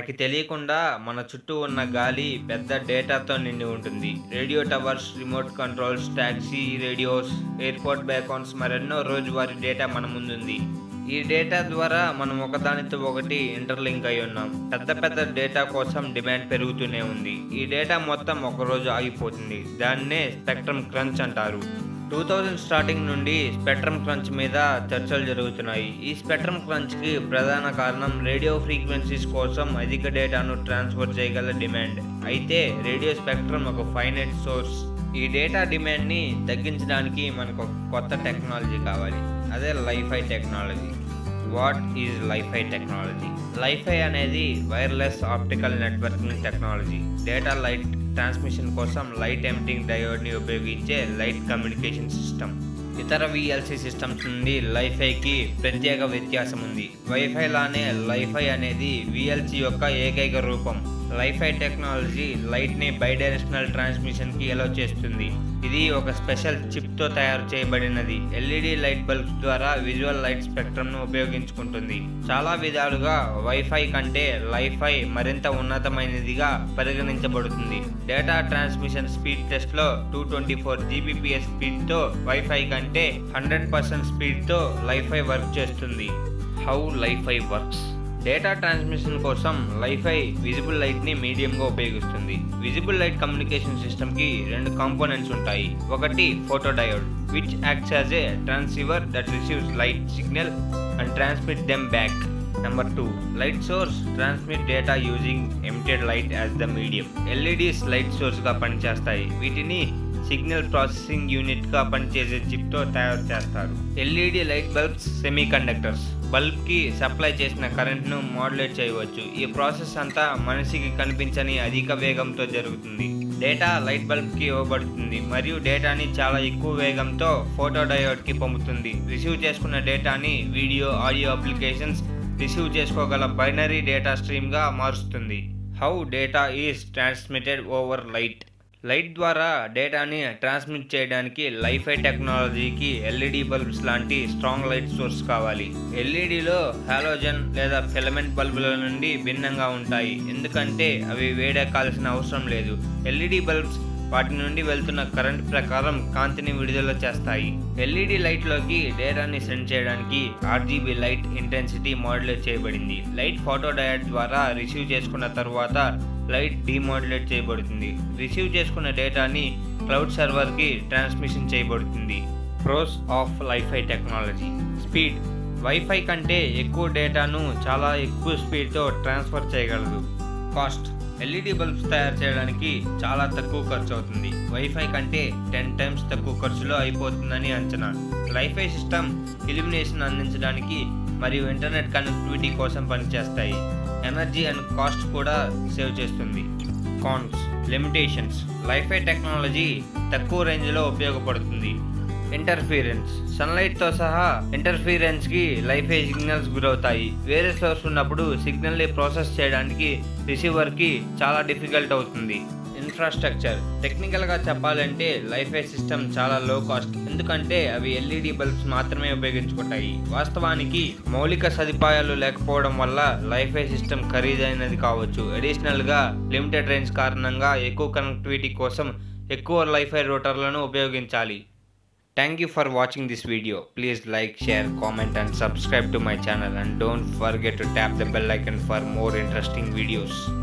మనకి తెలియకుండా మన చుట్టూ ఉన్న గాలి పెద్ద డేటాతో నిండి ఉంటుంది radio towers remote controls taxi radios airport beacons మరెన్నో రోజువారీ డేటా మన ముందుంది ఈ డేటా ద్వారా మనం ఒకదానితో ఒకటి ఇంటర్లింక్ అయి ఉన్నాం పెద్ద పెద్ద డేటా కోసం డిమాండ్ పెరుగుతూనే ఉంది ఈ డేటా మొత్తం ఒకరోజు ఆగిపోతుంది దాన్నే స్పెక్ట్రమ్ క్రంచ్ అంటారు టూ థౌజండ్ స్టార్టింగ్ నుండి స్పెక్ట్రమ్ క్రంచ్ మీద చర్చలు జరుగుతున్నాయి ఈ స్పెక్ట్రమ్ క్రంచ్కి ప్రధాన కారణం రేడియో ఫ్రీక్వెన్సీస్ కోసం అధిక డేటాను ట్రాన్స్ఫర్ చేయగల డిమాండ్ అయితే రేడియో స్పెక్ట్రమ్ ఒక ఫైనైట్ సోర్స్ ఈ డేటా డిమాండ్ని తగ్గించడానికి మనకు ఒక కొత్త టెక్నాలజీ కావాలి అదే LiFi technology what is LiFi technology LiFi అనేది wireless optical networking technology data light transmission కోసం లైట్ ఎమిటింగ్ డయోడ్ని ఉపయోగించే లైట్ కమ్యూనికేషన్ సిస్టమ్ ఇతర విఎల్సి సిస్టమ్స్ నుండి లైఫైకి ప్రత్యేక వ్యత్యాసం ఉంది వైఫై లానే లైఫై అనేది విఎల్సి యొక్క ఏకైక రూపం లైఫై టెక్నాలజీ లైట్ని బైడైరెక్షనల్ ట్రాన్స్మిషన్కి ఎలో చేస్తుంది ఇది ఒక స్పెషల్ చిప్తో తయారు చేయబడినది ఎల్ఈడి లైట్ బల్బ్స్ ద్వారా విజువల్ లైట్ స్పెక్ట్రమ్ను ఉపయోగించుకుంటుంది చాలా విధాలుగా వైఫై కంటే లైఫై మరింత ఉన్నతమైనదిగా పరిగణించబడుతుంది డేటా ట్రాన్స్మిషన్ స్పీడ్ టెస్ట్లో టూ ట్వంటీ ఫోర్ జీబీపీఎస్ స్పీడ్తో వైఫై కంటే హండ్రెడ్ పర్సెంట్ స్పీడ్తో లైఫై వర్క్ చేస్తుంది how LiFi works data transmission కోసం లైఫై విజిబుల్ లైట్ని మీడియంగా ఉపయోగిస్తుంది విజిబుల్ లైట్ కమ్యూనికేషన్ సిస్టమ్కి రెండు కాంపోనెంట్స్ ఉంటాయి ఒకటి photo diode which acts as a transceiver that receives light signal and transmit them back number two light source transmit data using emitted light as the medium LEDs light సోర్స్గా పనిచేస్తాయి వీటిని signal processing యూనిట్గా పనిచేసే చిప్తో తయారు చేస్తారు LED light bulbs semiconductors బల్బ్కి supply చేసిన కరెంట్ను మాడ్యులేట్ చేయవచ్చు ఈ ప్రాసెస్ అంతా మనిషికి కనిపించని అధిక వేగంతో జరుగుతుంది డేటా లైట్ బల్బ్కి ఇవ్వబడుతుంది మరియు డేటాని చాలా ఎక్కువ వేగంతో ఫోటో డయోడ్కి పంపుతుంది రిసీవ్ చేసుకున్న డేటాని వీడియో ఆడియో అప్లికేషన్స్ రిసీవ్ చేసుకోగల బైనరీ డేటా స్ట్రీమ్గా మారుస్తుంది how data is transmitted over light light ద్వారా డేటాని ట్రాన్స్మిట్ చేయడానికి లైఫై టెక్నాలజీకి ఎల్ఈడి బల్బ్స్ లాంటి స్ట్రాంగ్ లైట్ సోర్స్ కావాలి ఎల్ఈడిలో హాలోజన్ లేదా ఫిలమెంట్ బల్బుల నుండి భిన్నంగా ఉంటాయి ఎందుకంటే అవి వేడెక్కాల్సిన అవసరం లేదు ఎల్ఈడి బల్బ్స్ వాటి నుండి వెళ్తున్న కరెంట్ ప్రకారం కాంతిని విడుదల చేస్తాయి ఎల్ఈడి లైట్లోకి డేటాని సెండ్ చేయడానికి ఆర్జీబీ లైట్ ఇంటెన్సిటీ మాడ్యులేట్ చేయబడింది లైట్ ఫోటో డయోడ్ ద్వారా రిసీవ్ చేసుకున్న తర్వాత లైట్ డిమాడ్యులేట్ చేయబడుతుంది రిసీవ్ చేసుకున్న డేటాని క్లౌడ్ సర్వర్కి ట్రాన్స్మిషన్ చేయబడుతుంది pros of LiFi technology speed WiFi కంటే ఎక్కువ డేటాను చాలా ఎక్కువ స్పీడ్తో ట్రాన్స్ఫర్ చేయగలదు కాస్ట్ ఎల్ఈడి బల్బ్స్ తయారు చేయడానికి చాలా తక్కువ ఖర్చు అవుతుంది వైఫై కంటే టెన్ టైమ్స్ తక్కువ ఖర్చులో అయిపోతుందని అంచనా లైఫై సిస్టమ్ ఇల్యూమినేషన్ అందించడానికి మరియు ఇంటర్నెట్ కనెక్టివిటీ కోసం పనిచేస్తాయి ఎనర్జీ అండ్ కాస్ట్ కూడా సేవ్ చేస్తుంది కాన్స్ లిమిటేషన్స్ లైఫై టెక్నాలజీ తక్కువ రేంజ్లో ఉపయోగపడుతుంది ఇంటర్ఫీరెన్స్ సన్లైట్తో సహా ఇంటర్ఫీరెన్స్కి లైఫై సిగ్నల్స్ గురవుతాయి వేరే సోర్స్ ఉన్నప్పుడు సిగ్నల్ని ప్రాసెస్ చేయడానికి రిసీవర్కి చాలా డిఫికల్ట్ అవుతుంది ఇన్ఫ్రాస్ట్రక్చర్ టెక్నికల్గా చెప్పాలంటే లైఫై సిస్టమ్ చాలా లో కాస్ట్ ఎందుకంటే అవి ఎల్ఈడి బల్బ్స్ మాత్రమే ఉపయోగించుకుంటాయి వాస్తవానికి మౌలిక సదుపాయాలు లేకపోవడం వల్ల లైఫై సిస్టమ్ ఖరీదైనది కావచ్చు అడిషనల్గా లిమిటెడ్ రేంజ్ కారణంగా ఎక్కువ కనెక్టివిటీ కోసం ఎక్కువ లైఫై రూటర్లను ఉపయోగించాలి Thank you for watching this video. Please like, share, comment and subscribe to my channel and don't forget to tap the bell icon for more interesting videos.